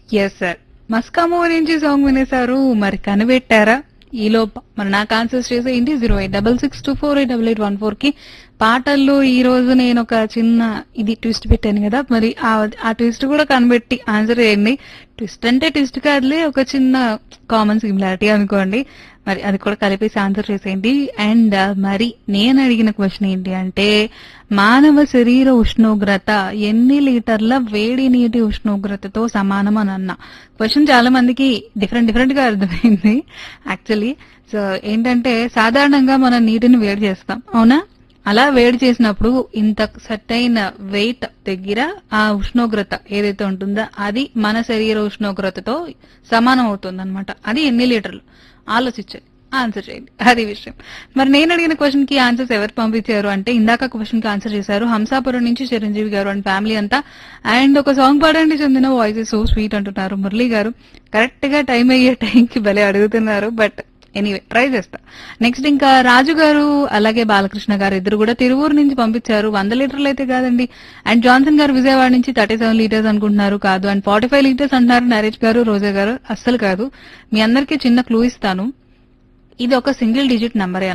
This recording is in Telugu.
ఎస్ సార్ మస్కామో నుంచి సాంగ్ వినేశారు మరి కనిపెట్టారా ఈలోపు మరి నాకు ఆన్సర్స్ చేసేయండి zero eight double six two four eight double eight one four కి పాటల్లో ఈ రోజు నేను ఒక చిన్న ఇది ట్విస్ట్ పెట్టాను కదా మరి ఆ ఆ ట్విస్ట్ కూడా కనిపెట్టి ఆన్సర్ చేయండి ట్విస్ట్ అంటే ట్విస్ట్ కాదులే ఒక చిన్న కామన్ సిమిలారిటీ అనుకోండి మరి అది కూడా కలిపేసి ఆన్సర్ చేసేయండి అండ్ మరి నేను అడిగిన క్వశ్చన్ ఏంటి అంటే మానవ శరీర ఉష్ణోగ్రత ఎన్ని లీటర్ల వేడి నీటి ఉష్ణోగ్రతతో సమానం అని అన్న క్వశ్చన్ చాలా మందికి డిఫరెంట్ డిఫరెంట్ గా అర్థమైంది యాక్చువల్లీ సో ఏంటంటే సాధారణంగా మనం నీటిని వేడి చేస్తాం అవునా అలా వేడి చేసినప్పుడు ఇంత సర్టైన్ వెయిట్ దగ్గర ఆ ఉష్ణోగ్రత ఏదైతే ఉంటుందో అది మన శరీర ఉష్ణోగ్రతతో సమానం అవుతుంది అనమాట అది ఎన్ని లీటర్లు ఆలోచించండి ఆన్సర్ చేయండి అది విషయం మరి నేను అడిగిన క్వశ్చన్ కి ఆన్సర్స్ ఎవరు పంపించారు అంటే ఇందాక క్వశ్చన్ కి ఆన్సర్ చేశారు హంసాపురం నుంచి చిరంజీవి గారు అండ్ ఫ్యామిలీ అంతా అండ్ ఒక సాంగ్ పాడండి చెందిన వాయిస్ సో స్వీట్ అంటున్నారు మురళి గారు కరెక్ట్ గా టైం అయ్యే టైంకి భలే అడుగుతున్నారు బట్ ఎనీవే ట్రై చేస్తా నెక్స్ట్ ఇంకా రాజు గారు అలాగే బాలకృష్ణ గారు ఇద్దరు కూడా తిరువూరు నుంచి పంపించారు వంద లీటర్లు అయితే కాదండి అండ్ జాన్సన్ గారు విజయవాడ నుంచి థర్టీ సెవెన్ లీటర్స్ అనుకుంటున్నారు కాదు అండ్ ఫార్టీ ఫైవ్ లీటర్స్ అంటున్నారు నరేష్ గారు రోజా గారు అస్సలు కాదు మీ అందరికీ చిన్న క్లూ ఇస్తాను ఇది ఒక సింగిల్ డిజిట్ నంబరే